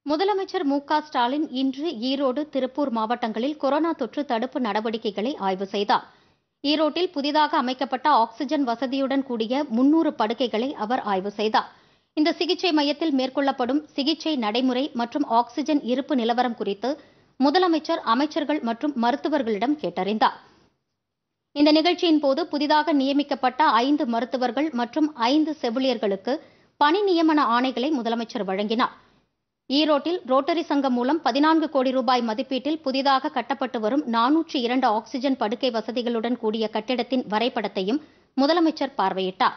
முதலமைச்சர் மு க ஸ்டாலின் இன்று ஈரோடு திருப்பூர் மாவட்டங்களில் கொரோனா தொற்று தடுப்பு நடவடிக்கைகளை ஆய்வு செய்தார் ஈரோட்டில் புதிதாக அமைக்கப்பட்ட ஆக்ஸிஜன் வசதியுடன் கூடிய முன்னூறு படுக்கைகளை அவர் ஆய்வு செய்தார் இந்த சிகிச்சை மையத்தில் மேற்கொள்ளப்படும் சிகிச்சை நடைமுறை மற்றும் ஆக்ஸிஜன் இருப்பு நிலவரம் குறித்து முதலமைச்சர் அமைச்சர்கள் மற்றும் மருத்துவர்களிடம் கேட்டறிந்தார் இந்த நிகழ்ச்சியின் போது புதிதாக நியமிக்கப்பட்ட ஐந்து மருத்துவர்கள் மற்றும் ஐந்து செவிலியர்களுக்கு பணி நியமன ஆணைகளை முதலமைச்சர் வழங்கினார் ஈரோட்டில் ரோட்டரி சங்கம் மூலம் பதினான்கு கோடி ரூபாய் மதிப்பீட்டில் புதிதாக கட்டப்பட்டு வரும் நானூற்றி இரண்டு ஆக்ஸிஜன் படுக்கை வசதிகளுடன் கூடிய கட்டிடத்தின் வரைபடத்தையும் முதலமைச்சர் பார்வையிட்டார்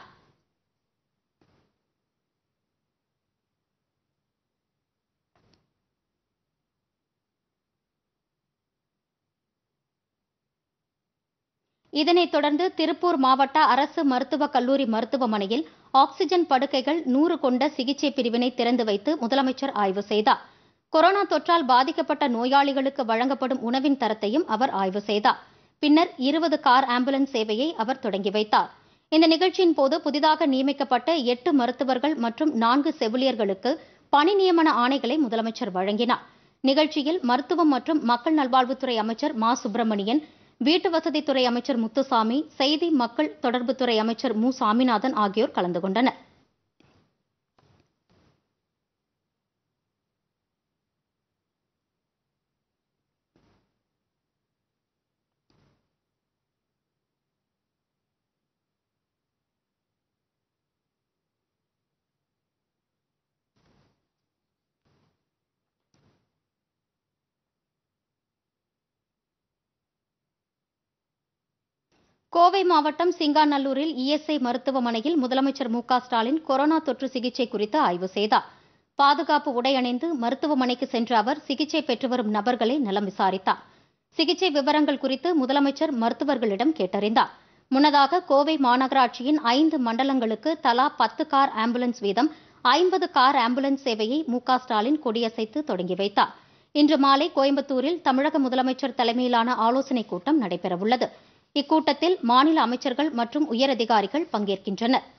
இதனைத் தொடர்ந்து திருப்பூர் மாவட்ட அரசு மருத்துவக் கல்லூரி மருத்துவமனையில் ஆக்ஸிஜன் படுக்கைகள் நூறு கொண்ட சிகிச்சை பிரிவினை திறந்து வைத்து முதலமைச்சர் ஆய்வு செய்தார் கொரோனா தொற்றால் பாதிக்கப்பட்ட நோயாளிகளுக்கு வழங்கப்படும் உணவின் தரத்தையும் அவர் ஆய்வு செய்தார் பின்னர் இருபது கார் ஆம்புலன்ஸ் சேவையை அவர் தொடங்கி வைத்தார் இந்த நிகழ்ச்சியின் போது புதிதாக நியமிக்கப்பட்ட எட்டு மருத்துவர்கள் மற்றும் நான்கு செவிலியர்களுக்கு பணி நியமன ஆணைகளை முதலமைச்சர் வழங்கினார் நிகழ்ச்சியில் மருத்துவம் மற்றும் மக்கள் நல்வாழ்வுத்துறை அமைச்சர் மா சுப்பிரமணியன் வீட்டு வசதித்துறை அமைச்சர் முத்துசாமி செய்தி மக்கள் தொடர்புத்துறை அமைச்சர் மு சாமிநாதன் ஆகியோர் கலந்து கொண்டனர் கோவை மாவட்டம் சிங்காநல்லூரில் இஎஸ்ஐ மருத்துவமனையில் முதலமைச்சர் மு க ஸ்டாலின் கொரோனா தொற்று சிகிச்சை குறித்து ஆய்வு செய்தார் பாதுகாப்பு உடை அணிந்து மருத்துவமனைக்கு சென்ற அவர் சிகிச்சை பெற்று வரும் நபர்களை நலம் விசாரித்தார் சிகிச்சை விவரங்கள் குறித்து முதலமைச்சர் மருத்துவர்களிடம் கேட்டறிந்தார் முன்னதாக கோவை மாநகராட்சியின் ஐந்து மண்டலங்களுக்கு தலா பத்து கார் ஆம்புலன்ஸ் வீதம் ஐம்பது கார் ஆம்புலன்ஸ் சேவையை மு க ஸ்டாலின் கொடியசைத்து தொடங்கி வைத்தார் இன்று மாலை கோயம்புத்தூரில் தமிழக முதலமைச்சர் தலைமையிலான ஆலோசனைக் கூட்டம் நடைபெறவுள்ளது இக்கூட்டத்தில் மாநில அமைச்சர்கள் மற்றும் உயரதிகாரிகள் பங்கேற்கின்றனர்